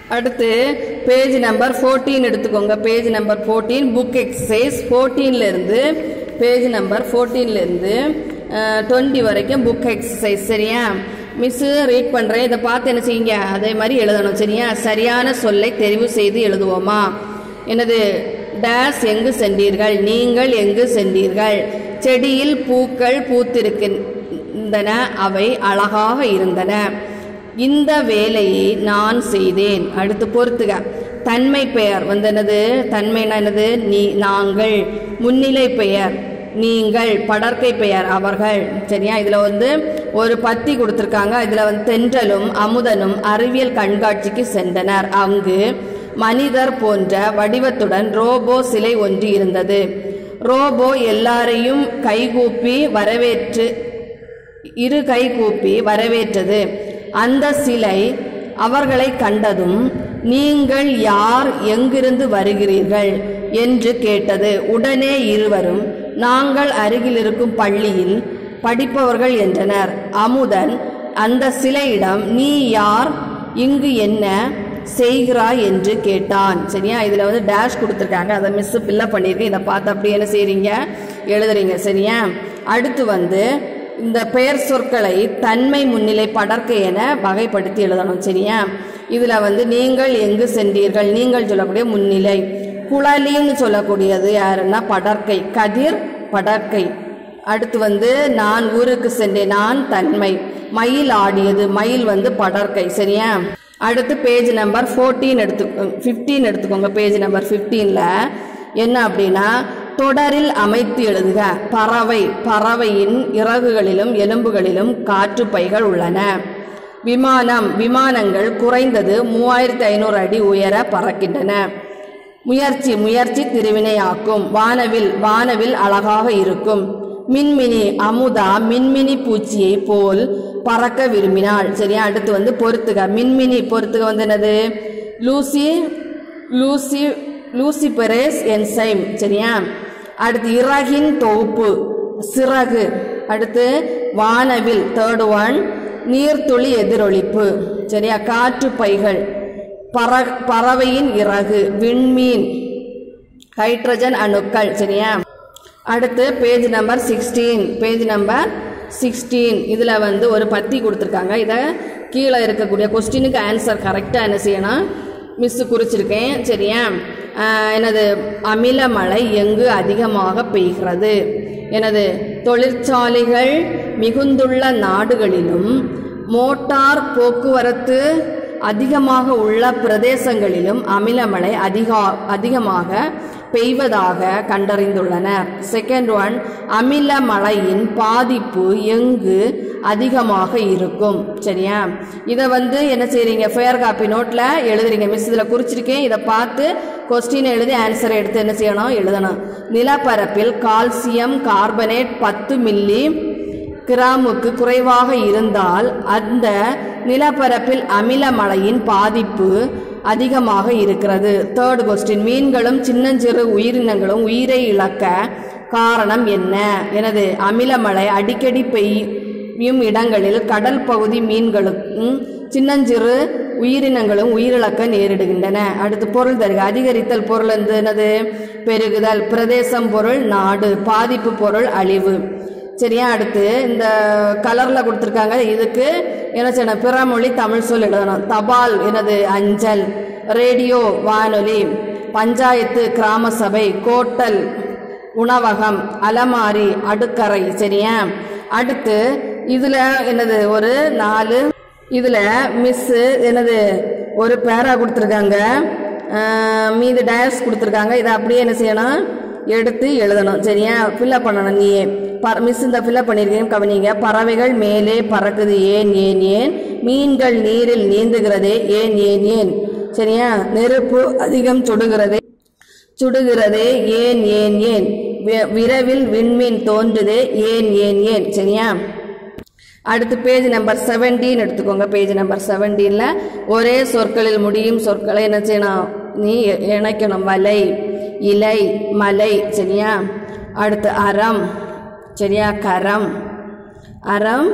அடுத்து page number 14 எடுத்துக்கோங்க page number 14 book exercise 14 இருந்து பேஜ் நம்பர் 14 இருந்து டுவெண்ட்டி வரைக்கும் புக் எக்ஸசைஸ் சரியா மிஸ்ஸு ரீட் பண்ணுறேன் இதை பார்த்து என்ன செய்யுங்க அதே மாதிரி எழுதணும் சரியா சரியான சொல்லை தெரிவு செய்து எழுதுவோமா எனது டேஸ் எங்கு சென்றீர்கள் நீங்கள் எங்கு சென்றீர்கள் செடியில் பூக்கள் பூத்திருக்கின்றன அவை அழகாக இருந்தன இந்த வேலையை நான் செய்தேன் அடுத்து பொறுத்துக தன்மை பெயர் வந்து என்னது தன்மைனா என்னது நீ நாங்கள் முன்னிலை பெயர் நீங்கள் படர்க்கை பெயர் அவர்கள் சரியா இதில் வந்து ஒரு பத்தி கொடுத்துருக்காங்க இதில் வந்து தென்றலும் அமுதனும் அறிவியல் கண்காட்சிக்கு சென்றனர் அங்கு மனிதர் போன்ற வடிவத்துடன் ரோபோ சிலை ஒன்று இருந்தது ரோபோ எல்லாரையும் கைகூப்பி வரவேற்று இரு கை கூப்பி வரவேற்றது அந்த சிலை அவர்களை கண்டதும் நீங்கள் யார் எங்கிருந்து வருகிறீர்கள் என்று கேட்டது உடனே இருவரும் நாங்கள் அருகில் இருக்கும் பள்ளியில் படிப்பவர்கள் என்றனர் அமுதன் அந்த சிலையிடம் நீ யார் இங்கு என்ன செய்கிறாய் என்று கேட்டான் சரியா இதில் வந்து டேஷ் கொடுத்துருக்காங்க அதை மிஸ் ஃபில்லப் பண்ணியிருக்கேன் இதை பார்த்து அப்படியே என்ன செய்கிறீங்க எழுதுறீங்க சரியா அடுத்து வந்து இந்த பெயர் சொற்களை தன்மை முன்னிலை படர்க்கை என வகைப்படுத்தி எழுதணும் சரியா இதில் வந்து நீங்கள் எங்கு சென்றீர்கள் நீங்கள் சொல்லக்கூடிய முன்னிலை குழலின்னு சொல்லக்கூடியது யாருன்னா படர்க்கை கதிர் படர்க்கை அடுத்து வந்து நான் ஊருக்கு சென்றேன் நான் தன்மை மயில் ஆடியது மயில் வந்து படர்க்கை சரியா அடுத்து பேஜ் நம்பர் ஃபோர்டீன் எடுத்து ஃபிஃப்டீன் எடுத்துக்கோங்க பேஜ் நம்பர் ஃபிஃப்டீனில் என்ன அப்படின்னா தொடரில் அமைத்து எழுதுக பறவை பறவையின் இறகுகளிலும் எலும்புகளிலும் காற்று பைகள் உள்ளன விமானம் விமானங்கள் குறைந்தது மூவாயிரத்தி ஐநூறு அடி உயர பறக்கின்றன முயற்சி முயற்சி திருவினையாக்கும் வானவில் வானவில் அழகாக இருக்கும் மின்மினி அமுதா மின்மினி பூச்சியை போல் பறக்க விரும்பினாள் சரியா அடுத்து வந்து பொறுத்துக மின்மினி பொறுத்துக வந்து என்னது லூசி லூசி லூசிபெரேஸ் என்சைம் சரியா அடுத்து இறகின் தொகுப்பு சிறகு அடுத்து வானவில் தேர்ட் ஒன் நீர்த்துளி எதிரொலிப்பு சரியா காற்று பைகள் பற பறவையின் இறகு விண்மீன் ஹைட்ரஜன் அணுக்கள் சரியா அடுத்து page number sixteen page number sixteen இதில் வந்து ஒரு பத்தி கொடுத்துருக்காங்க இதை கீழே இருக்கக்கூடிய கொஸ்டினுக்கு ஆன்சர் கரெக்டாக என்ன செய்யணும் மிஸ்ஸு குறிச்சிருக்கேன் சரியா ஆஹ் எனது அமில மழை எங்கு அதிகமாக பெய்கிறது எனது தொழிற்சாலைகள் மிகுந்துள்ள நாடுகளிலும் மோட்டார் போக்குவரத்து அதிகமாக உள்ள பிரதேசங்களிலும் அமிலமழை அதிகா அதிகமாக பெய்வதாக கண்டறிந்துள்ளனர் செகண்ட் ஒன் அமில மழையின் பாதிப்பு எங்கு அதிகமாக இருக்கும் சரியா இதை வந்து என்ன செய்றீங்க ஃபேர் காப்பி நோட்டில் எழுதுறீங்க மிஸ் இதில் குறிச்சிருக்கேன் இதை பார்த்து கொஸ்டின் எழுதி ஆன்சரை எடுத்து என்ன செய்யணும் எழுதணும் நிலப்பரப்பில் கால்சியம் கார்பனேட் பத்து மில்லி கிராமுக்கு குறைவாக இருந்தால் அந்த நிலப்பரப்பில் அமில மழையின் பாதிப்பு அதிகமாக இருக்கிறது தேர்ட் கொஸ்டின் மீன்களும் சின்னஞ்சிறு உயிரினங்களும் உயிரை இழக்க காரணம் என்ன எனது அமிலமழை அடிக்கடி பெய்யும் இடங்களில் கடல் பகுதி மீன்களுக்கும் சின்னஞ்சிறு உயிரினங்களும் உயிரிழக்க நேரிடுகின்றன அடுத்து பொருள் தருக அதிகரித்தல் பொருள் வந்து என்னது பெருகுதல் பிரதேசம் பொருள் நாடு பாதிப்பு பொருள் அழிவு சரியா அடுத்து இந்த கலரில் கொடுத்துருக்காங்க இதுக்கு என்ன செய்யணும் பிறமொழி தமிழ் சொல் எழுதணும் தபால் எனது அஞ்சல் ரேடியோ வானொலி பஞ்சாயத்து கிராம சபை கோட்டல் உணவகம் அலமாரி அடுக்கறை சரியா அடுத்து இதில் என்னது ஒரு நாலு இதில் மிஸ்ஸு என்னது ஒரு பேரா கொடுத்துருக்காங்க ஆஹ் மீது டயஸ் கொடுத்துருக்காங்க இதை அப்படியே என்ன செய்யணும் எடுத்து எழுதணும் சரியா ஃபில்லப் பண்ணணும் நீயே ப மிஸ் இந்த ஃபில்லப் பண்ணியிருக்கேன் கவனிங்க பறவைகள் மேலே பறக்குது ஏன் ஏன் ஏன் மீன்கள் நீரில் நீந்துகிறதே ஏன் ஏன் ஏன் சரியா நெருப்பு அதிகம் சுடுகிறதே சுடுகிறதே ஏன் ஏன் ஏன் வி- விரைவில் விண்மீன் தோன்றுதே ஏன் ஏன் ஏன் சரியா அடுத்து பேஜ் நம்பர் 17 எடுத்துக்கோங்க பேஜ் நம்பர் 17ல ஒரே சொற்களில் முடியும் சொற்களை என்ன செய்யணும் நீ இ- இணைக்கணும் வலை இலை மலை சரியா அடுத்து அறம் சரியா கரம் அறம்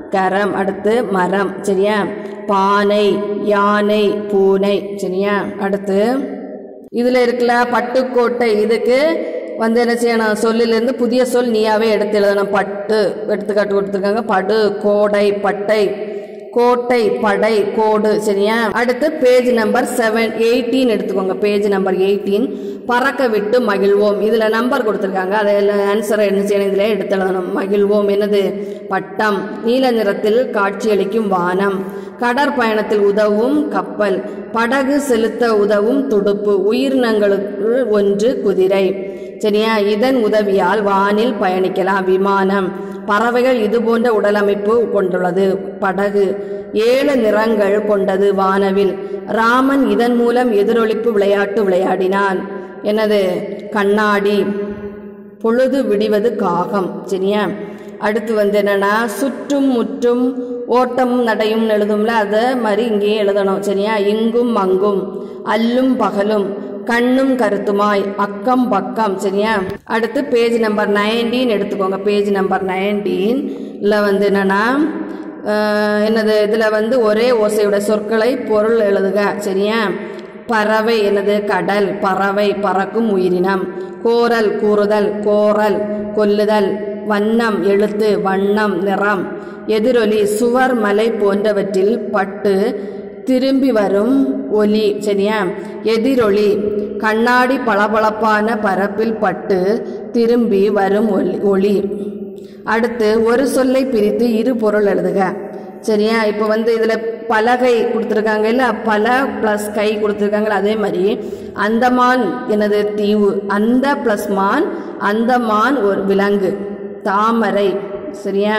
கரம் அடுத்து மரம் சரியா பானை யானை பூனை சரியா அடுத்து இதுல இருக்குல்ல பட்டுக்கோட்டை இதுக்கு வந்து என்ன செய்யணும் சொல்லிலிருந்து புதிய சொல் நீயாவே எடுத்து எழுதணும் பட்டு எடுத்துக்காட்டு கொடுத்துருக்காங்க படு கோடை பட்டை கோட்டை படை கோடு சரியா அடுத்து பேஜ் நம்பர் செவன் எயிட்டீன் எடுத்துக்கோங்க பேஜ் நம்பர் எயிட்டீன் பறக்க விட்டு மகிழ்வோம் இதுல நம்பர் கொடுத்துருக்காங்க அதை ஆன்சரை என்ன செய்யணும் இதுல எடுத்து எழுதணும் மகிழ்வோம் என்னது பட்டம் நீல நிறத்தில் காட்சியளிக்கும் வானம் கடற்பயணத்தில் உதவும் கப்பல் படகு செலுத்த உதவும் துடுப்பு உயிரினங்களுக்கு ஒன்று குதிரை சரியா இதன் உதவியால் வானில் பயணிக்கலாம் விமானம் பறவைகள் இது போன்ற உடலமைப்பு கொண்டுள்ளது படகு ஏழு நிறங்கள் கொண்டது வானவில் ராமன் இதன் மூலம் எதிரொலிப்பு விளையாட்டு விளையாடினான் எனது கண்ணாடி பொழுது விடிவது காகம் சரியா அடுத்து வந்து என்னன்னா சுற்றும் முற்றும் ஓட்டம் நடையும் எழுதும்ல அதே மாதிரி இங்கேயும் எழுதணும் சரியா இங்கும் அங்கும் அல்லும் பகலும் கண்ணும் கருத்துமாய் அக்கம் பக்கம் சரியா அடுத்து பேஜ் நம்பர் நைன்டீன் எடுத்துக்கோங்க பேஜ் நம்பர் நைன்டீன்ல வந்து என்னன்னா அஹ், என்னது இதில் வந்து ஒரே ஓசையோட சொற்களை பொருள் எழுதுக சரியா பறவை என்னது கடல் பறவை பறக்கும் உயிரினம் கோரல் கூறுதல் கோரல் கொல்லுதல் வண்ணம் எழுத்து வண்ணம் நிறம் எதிரொலி சுவர் மலை போன்றவற்றில் பட்டு திரும்பி வரும் ஒலி சரியா எதிரொலி கண்ணாடி பளபளப்பான பரப்பில் பட்டு திரும்பி வரும் ஒலி ஒளி அடுத்து ஒரு சொல்லை பிரித்து இரு பொருள் எழுதுக சரியா இப்போ வந்து இதில் பலகை கொடுத்துருக்காங்க இல்லை பல ப்ளஸ் கை கொடுத்துருக்காங்களா அதே மாதிரி அந்தமான் எனது தீவு அந்த ப்ளஸ் மான் அந்தமான் ஒரு விலங்கு தாமரை சரியா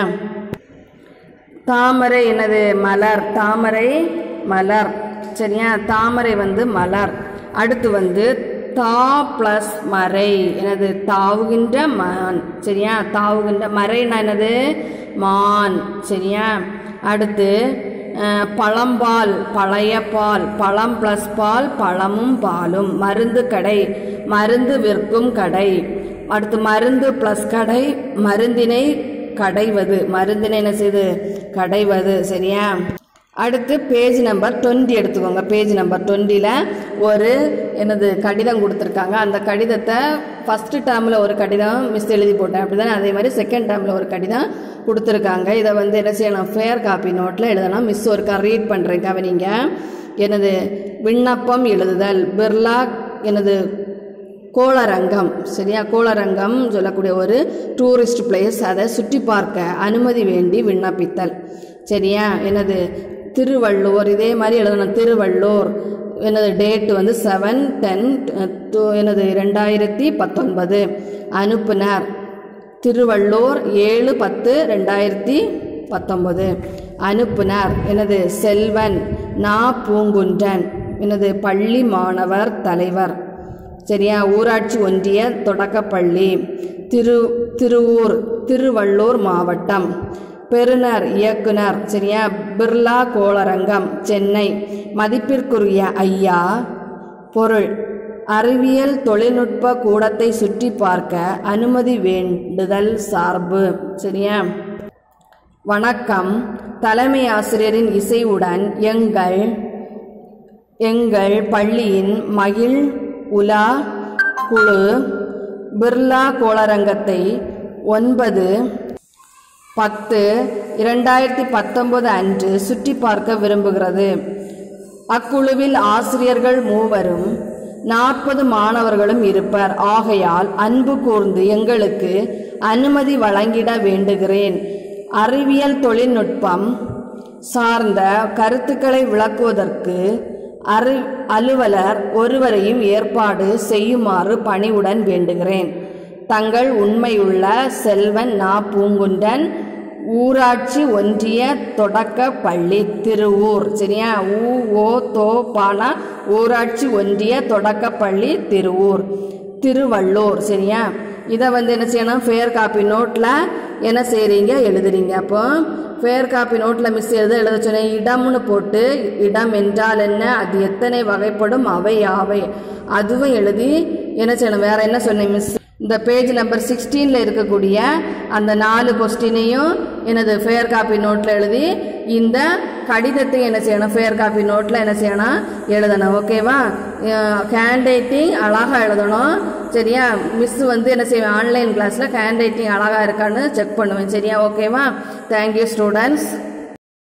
தாமரை என்னது மலர் தாமரை மலர் சரியா தாமரை வந்து மலர் அடுத்து வந்து தா ப்ளஸ் மறை எனது தாவுகின்ற மான் சரியா தாவுகின்ற மறைனா என்னது மான் சரியா அடுத்து அஹ், பழம்பால் பழைய பால் பழம் ப்ளஸ் பால் பழமும் பாலும் மருந்து கடை மருந்து விற்கும் கடை அடுத்து மருந்து ப்ளஸ் கடை மருந்தினை கடைவது மருந்தினை என்ன செய்து கடைவது சரியா அடுத்து பேஜ் நம்பர் டுவெண்ட்டி எடுத்துக்கோங்க பேஜ் நம்பர் டுவெண்ட்டியில் ஒரு என்னது கடிதம் கொடுத்துருக்காங்க அந்த கடிதத்தை ஃபஸ்ட்டு டேர்மில் ஒரு கடிதம் மிஸ் எழுதி போட்டேன் அப்படி தானே அதே மாதிரி செகண்ட் டேர்மில் ஒரு கடிதம் கொடுத்துருக்காங்க இதை வந்து என்ன செய்யணும் ஃபேர் காப்பி நோட்டில் எழுதணும் மிஸ் ஒருக்கா ரீட் பண்ணுறேன் கவனிங்க எனது விண்ணப்பம் எழுதுதல் பிர்லா எனது கோளரங்கம் சரியா கோளரங்கம் சொல்லக்கூடிய ஒரு டூரிஸ்ட் பிளேஸ் அதை சுற்றி பார்க்க அனுமதி வேண்டி விண்ணப்பித்தல் சரியா எனது திருவள்ளூர் இதே மாதிரி எழுதணும் திருவள்ளூர் எனது டேட் வந்து செவன் டென் டூ எனது ரெண்டாயிரத்தி பத்தொன்பது அனுப்புனர் திருவள்ளூர் ஏழு பத்து ரெண்டாயிரத்தி பத்தொன்பது அனுப்புனர் எனது செல்வன் நா பூங்குன்றன் எனது பள்ளி மாணவர் தலைவர் சரியா ஊராட்சி ஒன்றிய தொடக்கப்பள்ளி திரு திருவூர் திருவள்ளூர் மாவட்டம் பெறுநர் இயக்குனர் சரியா பிர்லா கோளரங்கம் சென்னை மதிப்பிற்குரிய ஐயா பொருள் அறிவியல் தொழில்நுட்ப கூடத்தை சுற்றி பார்க்க அனுமதி வேண்டுதல் சார்பு சரியா வணக்கம் தலைமை ஆசிரியரின் இசையுடன் எங்கள் எங்கள் பள்ளியின் மகிழ் உலா குழு பிர்லா கோளரங்கத்தை ஒன்பது பத்து இரண்டாயிரத்தி பத்தொன்பது அன்று சுற்றி பார்க்க விரும்புகிறது அக்குழுவில் ஆசிரியர்கள் மூவரும் நாற்பது மாணவர்களும் இருப்பர் ஆகையால் அன்பு கூர்ந்து எங்களுக்கு அனுமதி வழங்கிட வேண்டுகிறேன் அறிவியல் தொழில்நுட்பம் சார்ந்த கருத்துக்களை விளக்குவதற்கு அறி அலுவலர் ஒருவரையும் ஏற்பாடு செய்யுமாறு பணிவுடன் வேண்டுகிறேன் தங்கள் உண்மையுள்ள செல்வன் நா பூங்குன்றன் ஊராட்சி ஒன்றிய தொடக்க பள்ளி திருவூர் சரியா ஊ ஓ தோ பானா ஊராட்சி ஒன்றிய தொடக்க பள்ளி திருவூர் திருவள்ளூர் சரியா இதை வந்து என்ன செய்யணும் ஃபேர் காப்பி நோட்டில் என்ன செய்கிறீங்க எழுதுறீங்க அப்போ ஃபேர் காப்பி நோட்டில் மிஸ் எழுத எழுத சொன்னேன் இடம்னு போட்டு இடம் என்றால் என்ன அது எத்தனை வகைப்படும் அவை யாவை அதுவும் எழுதி என்ன செய்யணும் வேற என்ன சொன்னேன் மிஸ் இந்த பேஜ் நம்பர் சிக்ஸ்டீனில் இருக்கக்கூடிய அந்த நாலு கொஸ்டினையும் எனது ஃபேர் காப்பி நோட்டில் எழுதி இந்த கடிதத்தை என்ன செய்யணும் ஃபேர் காப்பி நோட்டில் என்ன செய்யணும் எழுதணும் ஓகேவா ஹேண்ட் ரைட்டிங் அழகாக எழுதணும் சரியா மிஸ் வந்து என்ன செய்வேன் ஆன்லைன் கிளாஸில் ஹேண்ட் ரைட்டிங் அழகாக இருக்கான்னு செக் பண்ணுவேன் சரியா ஓகேவா தேங்க்யூ ஸ்டூடெண்ட்ஸ்